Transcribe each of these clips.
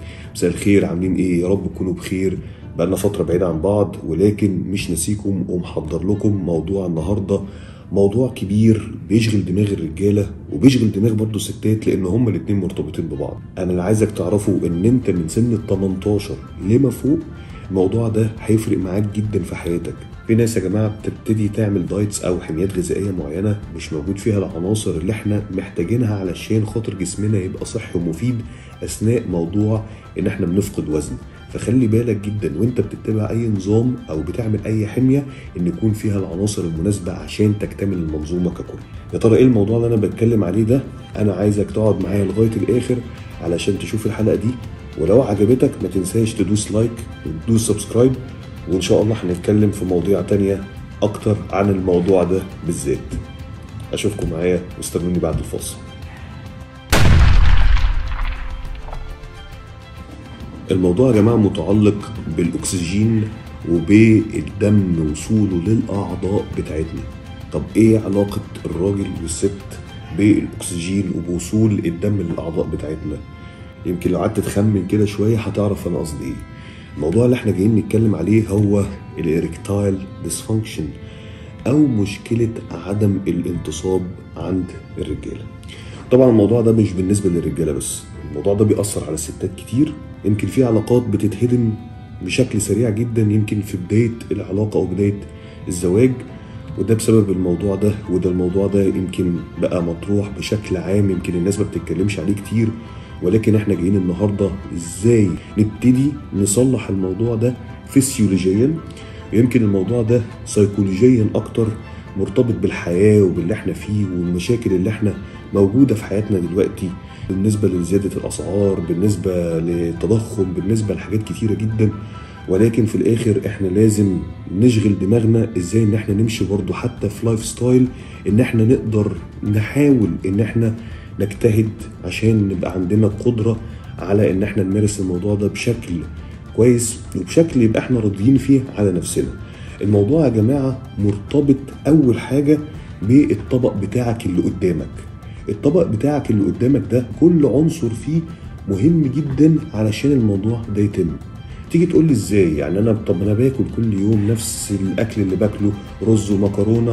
مساء الخير عاملين ايه يا رب تكونوا بخير بقالنا فترة بعيدة عن بعض ولكن مش نسيكم ومحضر لكم موضوع النهاردة موضوع كبير بيشغل دماغ الرجالة وبيشغل دماغ برضه الستات لأن هما الاتنين مرتبطين ببعض أنا اللي عايزك تعرفوا إن أنت من سن ال 18 لما فوق الموضوع ده هيفرق معاك جدا في حياتك في ناس يا جماعة بتبتدي تعمل دايتس أو حميات غذائية معينة مش موجود فيها العناصر اللي احنا محتاجينها علشان خاطر جسمنا يبقى صحي ومفيد أثناء موضوع إن احنا بنفقد وزن فخلي بالك جدا وانت بتتبع اي نظام او بتعمل اي حميه ان يكون فيها العناصر المناسبه عشان تكتمل المنظومه ككل يا ترى ايه الموضوع اللي انا بتكلم عليه ده انا عايزك تقعد معايا لغايه الاخر علشان تشوف الحلقه دي ولو عجبتك ما تنساش تدوس لايك وتدوس سبسكرايب وان شاء الله هنتكلم في مواضيع تانية اكتر عن الموضوع ده بالذات اشوفكم معايا واستنوني بعد الفاصل الموضوع يا جماعة متعلق بالأكسجين وبالدم وصوله للأعضاء بتاعتنا طب إيه علاقة الراجل والست بالأكسجين وبوصول الدم للأعضاء بتاعتنا يمكن لو قعدت تخمن كده شوية هتعرف أنا قصدي إيه الموضوع اللي احنا جايين نتكلم عليه هو الإريكتايل ديسفانكشن أو مشكلة عدم الانتصاب عند الرجالة طبعا الموضوع ده مش بالنسبة للرجالة بس الموضوع ده بيأثر على الستات كتير يمكن في علاقات بتتهدم بشكل سريع جدا يمكن في بداية العلاقة أو بداية الزواج وده بسبب الموضوع ده وده الموضوع ده يمكن بقى مطروح بشكل عام يمكن الناس ما بتتكلمش عليه كتير ولكن احنا جايين النهارده ازاي نبتدي نصلح الموضوع ده فسيولوجيا يمكن الموضوع ده سيكولوجيا اكتر مرتبط بالحياه وباللي احنا فيه والمشاكل اللي احنا موجوده في حياتنا دلوقتي بالنسبه لزياده الاسعار بالنسبه للتضخم بالنسبه لحاجات كتيره جدا ولكن في الاخر احنا لازم نشغل دماغنا ازاي ان احنا نمشي برضو حتى في لايف ستايل ان احنا نقدر نحاول ان احنا نجتهد عشان نبقى عندنا قدره على ان احنا نمارس الموضوع ده بشكل كويس وبشكل يبقى احنا راضيين فيه على نفسنا الموضوع يا جماعه مرتبط اول حاجه بالطبق بتاعك اللي قدامك الطبق بتاعك اللي قدامك ده كل عنصر فيه مهم جدا علشان الموضوع ده يتم تيجي تقول لي ازاي يعني انا طب انا باكل كل يوم نفس الاكل اللي باكله رز ومكرونه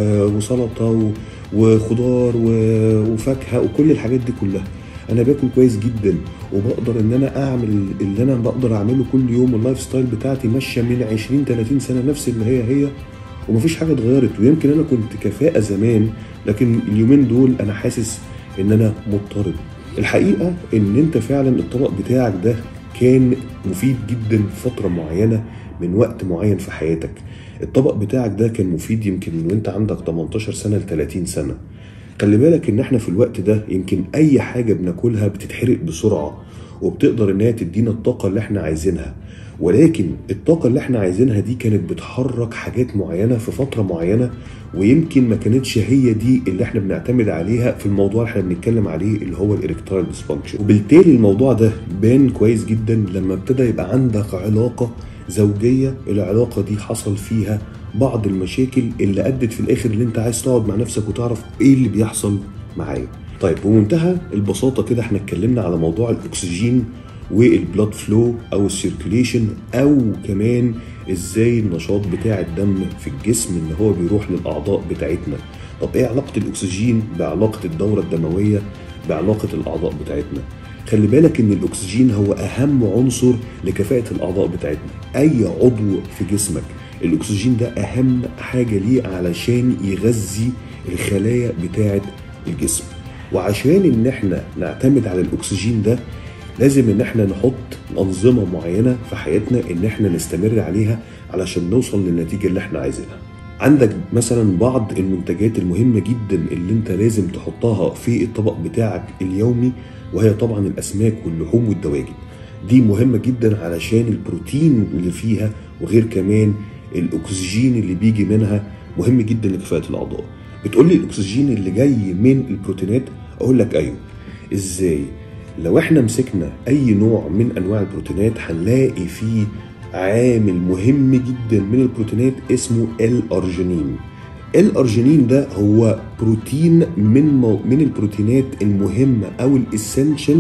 وسلطه و... وخضار و... وفاكهه وكل الحاجات دي كلها انا باكل كويس جدا وبقدر ان انا اعمل اللي انا بقدر اعمله كل يوم اللايف ستايل بتاعتي ماشيه من 20 30 سنه نفس اللي هي هي ومفيش حاجه اتغيرت ويمكن انا كنت كفاءه زمان لكن اليومين دول انا حاسس ان انا مضطرب الحقيقه ان انت فعلا الطبق بتاعك ده كان مفيد جدا في فتره معينه من وقت معين في حياتك الطبق بتاعك ده كان مفيد يمكن من وانت عندك 18 سنه ل 30 سنه خلي بالك ان احنا في الوقت ده يمكن اي حاجه بناكلها بتتحرق بسرعه وبتقدر انها تدينا الطاقه اللي احنا عايزينها ولكن الطاقة اللي احنا عايزينها دي كانت بتحرك حاجات معينة في فترة معينة ويمكن ما كانتش هي دي اللي احنا بنعتمد عليها في الموضوع اللي احنا بنتكلم عليه اللي هو الاريكتايل ديسفانكشن وبالتالي الموضوع ده بان كويس جدا لما ابتدى يبقى عندك علاقة زوجية العلاقة دي حصل فيها بعض المشاكل اللي ادت في الاخر اللي انت عايز تقعد مع نفسك وتعرف ايه اللي بيحصل معايا طيب بمنتهى البساطة كده احنا اتكلمنا على موضوع الاكسجين والبلاد فلو او السيركيليشن او كمان ازاي النشاط بتاع الدم في الجسم ان هو بيروح للاعضاء بتاعتنا طب ايه علاقه الاكسجين بعلاقه الدوره الدمويه بعلاقه الاعضاء بتاعتنا خلي بالك ان الاكسجين هو اهم عنصر لكفاءه الاعضاء بتاعتنا اي عضو في جسمك الاكسجين ده اهم حاجه ليه علشان يغذي الخلايا بتاعه الجسم وعشان ان احنا نعتمد على الاكسجين ده لازم ان احنا نحط انظمه معينه في حياتنا ان احنا نستمر عليها علشان نوصل للنتيجه اللي احنا عايزينها عندك مثلا بعض المنتجات المهمه جدا اللي انت لازم تحطها في الطبق بتاعك اليومي وهي طبعا الاسماك واللحوم والدواجن دي مهمه جدا علشان البروتين اللي فيها وغير كمان الاكسجين اللي بيجي منها مهم جدا لكفاءه الاعضاء بتقول لي الاكسجين اللي جاي من البروتينات اقول لك ايوه ازاي لو احنا مسكنا اي نوع من انواع البروتينات هنلاقي فيه عامل مهم جدا من البروتينات اسمه الارجينين الارجينين ده هو بروتين من مو من البروتينات المهمه او الاسنشال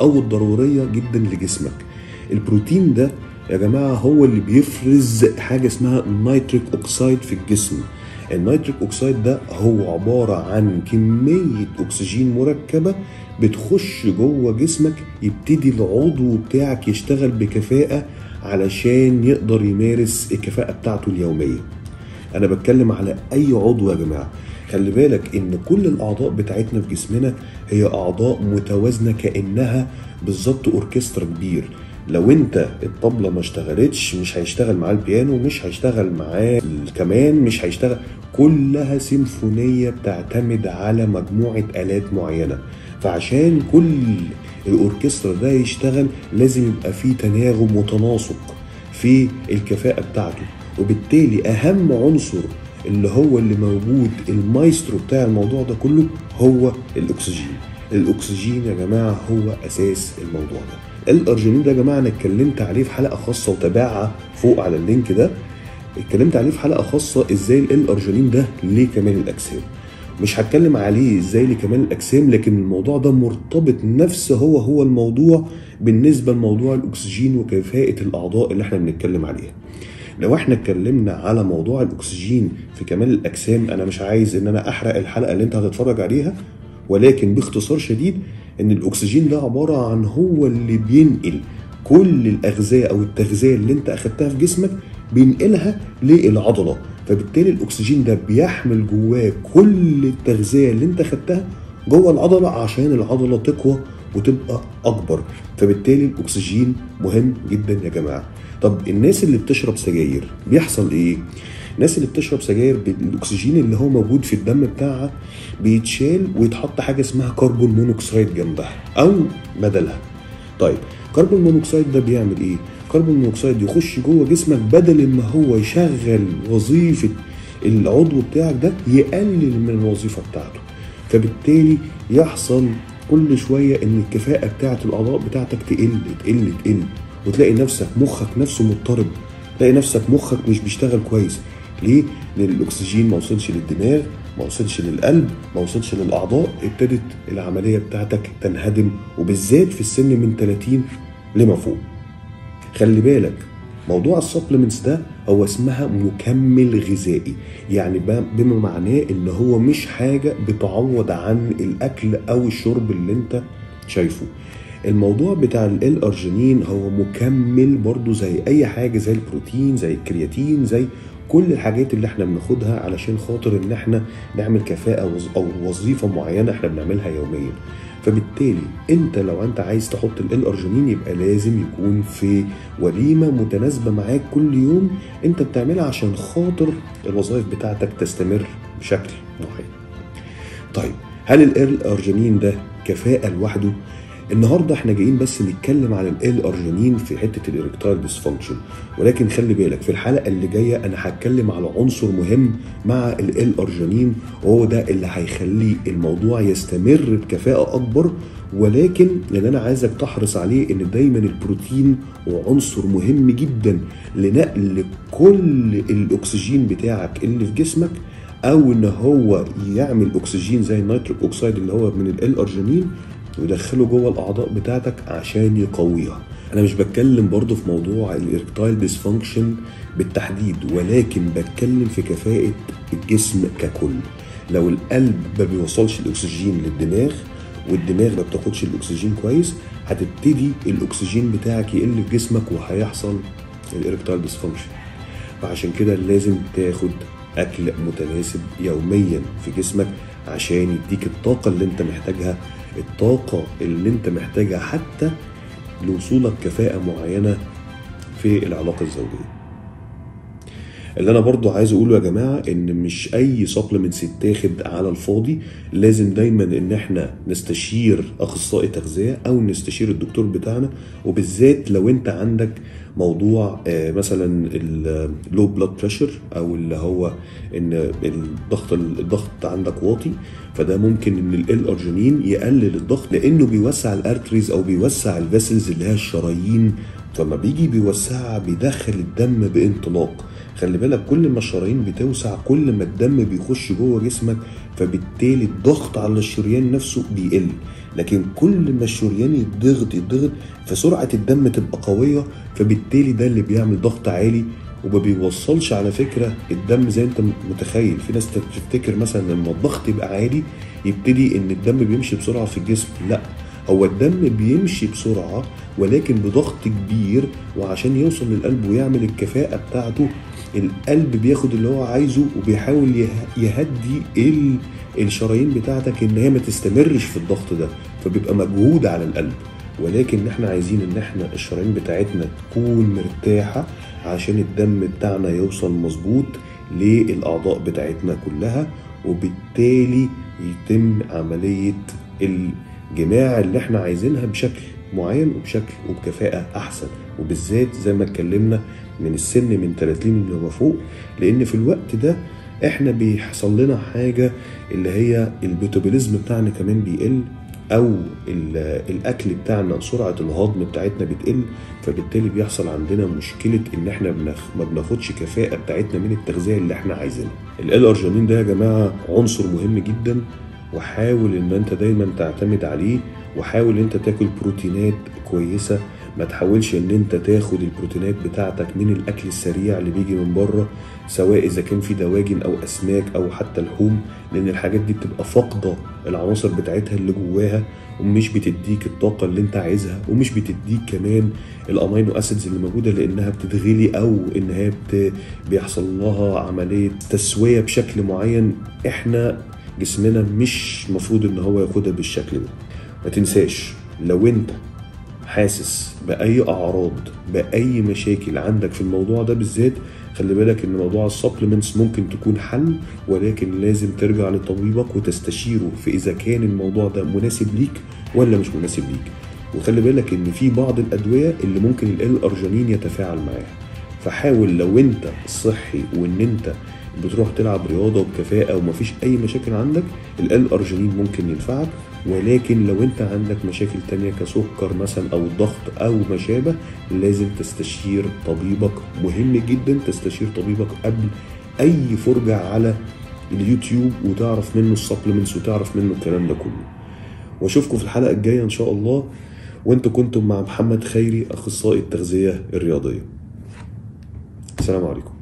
او الضروريه جدا لجسمك البروتين ده يا جماعه هو اللي بيفرز حاجه اسمها النيتريك اوكسيد في الجسم النيتريك اوكسيد ده هو عباره عن كميه اكسجين مركبه بتخش جوه جسمك يبتدي العضو بتاعك يشتغل بكفاءه علشان يقدر يمارس الكفاءه بتاعته اليوميه انا بتكلم على اي عضو يا جماعه خلي بالك ان كل الاعضاء بتاعتنا في جسمنا هي اعضاء متوازنه كانها بالظبط اوركسترا كبير لو انت الطبله ما اشتغلتش مش هيشتغل معاه البيانو مش هيشتغل معاه الكمان مش هيشتغل كلها سيمفونيه بتعتمد على مجموعه الات معينه فعشان كل الاوركسترا ده يشتغل لازم يبقى فيه تناغم وتناسق في الكفاءه بتاعته وبالتالي اهم عنصر اللي هو اللي موجود المايسترو بتاع الموضوع ده كله هو الاكسجين الاكسجين يا جماعه هو اساس الموضوع ده الارجينين ده يا جماعه انا اتكلمت عليه في حلقه خاصه وتابعها فوق على اللينك ده اتكلمت عليه في حلقه خاصه ازاي الارجينين ده ليه كمال الاجسام مش هتكلم عليه ازاي لكمال الاجسام لكن الموضوع ده مرتبط نفس هو هو الموضوع بالنسبه لموضوع الاكسجين وكفاءه الاعضاء اللي احنا بنتكلم عليها لو احنا اتكلمنا على موضوع الاكسجين في كمال الاجسام انا مش عايز ان انا احرق الحلقه اللي انت هتتفرج عليها ولكن باختصار شديد ان الاكسجين ده عباره عن هو اللي بينقل كل الاغذيه او التغذيه اللي انت اخدتها في جسمك بينقلها للعضله فبالتالي الاكسجين ده بيحمل جواه كل التغذيه اللي انت خدتها جوه العضله عشان العضله تقوى وتبقى اكبر فبالتالي الاكسجين مهم جدا يا جماعه طب الناس اللي بتشرب سجاير بيحصل ايه الناس اللي بتشرب سجاير الاكسجين اللي هو موجود في الدم بتاعها بيتشال ويتحط حاجه اسمها كربون مونوكسيد جنبها او بدلها طيب كربون مونوكسيد ده بيعمل ايه كربون مونوكسيد يخش جوه جسمك بدل ما هو يشغل وظيفه العضو بتاعك ده يقلل من الوظيفه بتاعته فبالتالي يحصل كل شويه ان الكفاءه بتاعه الاعضاء بتاعتك تقل تقل تقل وتلاقي نفسك مخك نفسه مضطرب تلاقي نفسك مخك مش بيشتغل كويس ليه؟ لان الاكسجين ما وصلش للدماغ ما وصلش للقلب ما وصلش للاعضاء ابتدت العمليه بتاعتك تنهدم وبالذات في السن من 30 لما فوق خلي بالك موضوع السبلمنتس ده هو اسمها مكمل غذائي يعني بما معناه ان هو مش حاجه بتعوض عن الاكل او الشرب اللي انت شايفه الموضوع بتاع ال ارجينين هو مكمل برضو زي اي حاجه زي البروتين زي الكرياتين زي كل الحاجات اللي احنا بناخدها علشان خاطر ان احنا نعمل كفاءه او وظيفه معينه احنا بنعملها يوميا فبالتالي انت لو انت عايز تحط ال ارجينين يبقى لازم يكون في وليمه متناسبه معاك كل يوم انت بتعملها عشان خاطر الوظائف بتاعتك تستمر بشكل معين. طيب هل ال ارجينين ده كفاءه لوحده؟ النهارده احنا جايين بس نتكلم عن ال ارجينين في حته الاريكتايل ديسفانكشن ولكن خلي بالك في الحلقه اللي جايه انا هتكلم على عنصر مهم مع ال ارجينين وهو ده اللي هيخلي الموضوع يستمر بكفاءه اكبر ولكن اللي انا عايزك تحرص عليه ان دايما البروتين هو عنصر مهم جدا لنقل كل الاكسجين بتاعك اللي في جسمك او ان هو يعمل اكسجين زي النيتريك اوكسيد اللي هو من ال ارجينين ويدخله جوه الاعضاء بتاعتك عشان يقويها انا مش بتكلم برضو في موضوع الاركتايل ديسفانكشن بالتحديد ولكن بتكلم في كفاءة الجسم ككل لو القلب ما بيوصلش الاكسجين للدماغ والدماغ ما بتاخدش الاكسجين كويس هتبتدي الاكسجين بتاعك يقل في جسمك وهيحصل الاركتايل ديسفانكشن فعشان كده لازم تاخد اكل متناسب يوميا في جسمك عشان يديك الطاقه اللي انت محتاجها الطاقة اللي انت محتاجها حتى لوصولك كفاءة معينة في العلاقة الزوجية اللي انا برضو عايز اقوله يا جماعه ان مش اي سبلمنتس يتاخد على الفاضي لازم دايما ان احنا نستشير اخصائي تغذيه او نستشير الدكتور بتاعنا وبالذات لو انت عندك موضوع مثلا اللو بلاد بريشر او اللي هو ان الضغط الضغط عندك واطي فده ممكن ان ال ارجينين يقلل الضغط لانه بيوسع الارتريز او بيوسع الفيسلز اللي هي الشرايين فما بيجي بيوسعها بيدخل الدم بانطلاق خلي بالك كل ما الشرايين بتوسع كل ما الدم بيخش جوه جسمك فبالتالي الضغط على الشريان نفسه بيقل لكن كل ما الشريان يتضغط يتضغط فسرعة الدم تبقى قوية فبالتالي ده اللي بيعمل ضغط عالي وما بيوصلش على فكرة الدم زي انت متخيل في ناس تفتكر مثلا لما الضغط يبقى عالي يبتدي ان الدم بيمشي بسرعة في الجسم لا هو الدم بيمشي بسرعة ولكن بضغط كبير وعشان يوصل للقلب ويعمل الكفاءة بتاعته القلب بياخد اللي هو عايزه وبيحاول يه- يهدي ال- الشرايين بتاعتك ان هي ما تستمرش في الضغط ده فبيبقى مجهود على القلب ولكن احنا عايزين ان احنا الشرايين بتاعتنا تكون مرتاحة عشان الدم بتاعنا يوصل مظبوط للأعضاء بتاعتنا كلها وبالتالي يتم عملية الجماع اللي احنا عايزينها بشكل معين وبشكل وبكفاءة أحسن وبالذات زي ما اتكلمنا من السن من 30 لما فوق لأن في الوقت ده احنا بيحصل لنا حاجة اللي هي البيتوبوليزم بتاعنا كمان بيقل او ال- الاكل بتاعنا سرعه الهضم بتاعتنا بتقل فبالتالي بيحصل عندنا مشكله ان احنا بنخ ما بناخدش كفاءه بتاعتنا من التغذيه اللي احنا عايزينها ال ارجينين ده يا جماعه عنصر مهم جدا وحاول ان انت دايما تعتمد عليه وحاول انت تاكل بروتينات كويسه ما تحاولش ان انت تاخد البروتينات بتاعتك من الاكل السريع اللي بيجي من بره سواء اذا كان في دواجن او اسماك او حتى لحوم لان الحاجات دي بتبقى فاقده العناصر بتاعتها اللي جواها ومش بتديك الطاقه اللي انت عايزها ومش بتديك كمان الامينو اسيدز اللي موجوده لانها بتتغلي او ان هي بت... بيحصل لها عمليه تسويه بشكل معين احنا جسمنا مش مفروض ان هو ياخدها بالشكل ده ما تنساش لو انت حاسس باي اعراض باي مشاكل عندك في الموضوع ده بالذات خلي بالك ان موضوع السبلمنتس ممكن تكون حل ولكن لازم ترجع لطبيبك وتستشيره في اذا كان الموضوع ده مناسب ليك ولا مش مناسب ليك وخلي بالك ان في بعض الادويه اللي ممكن ال ارجينين يتفاعل معاها فحاول لو انت صحي وان انت بتروح تلعب رياضه وبكفاءه ومفيش اي مشاكل عندك ال ارجينين ممكن ينفعك ولكن لو انت عندك مشاكل تانية كسكر مثلا او ضغط او ما شابه لازم تستشير طبيبك مهم جدا تستشير طبيبك قبل اي فرجة على اليوتيوب وتعرف منه السبلمنتس وتعرف منه الكلام ده كله واشوفكم في الحلقة الجاية ان شاء الله وانتوا كنتم مع محمد خيري اخصائي التغذية الرياضية السلام عليكم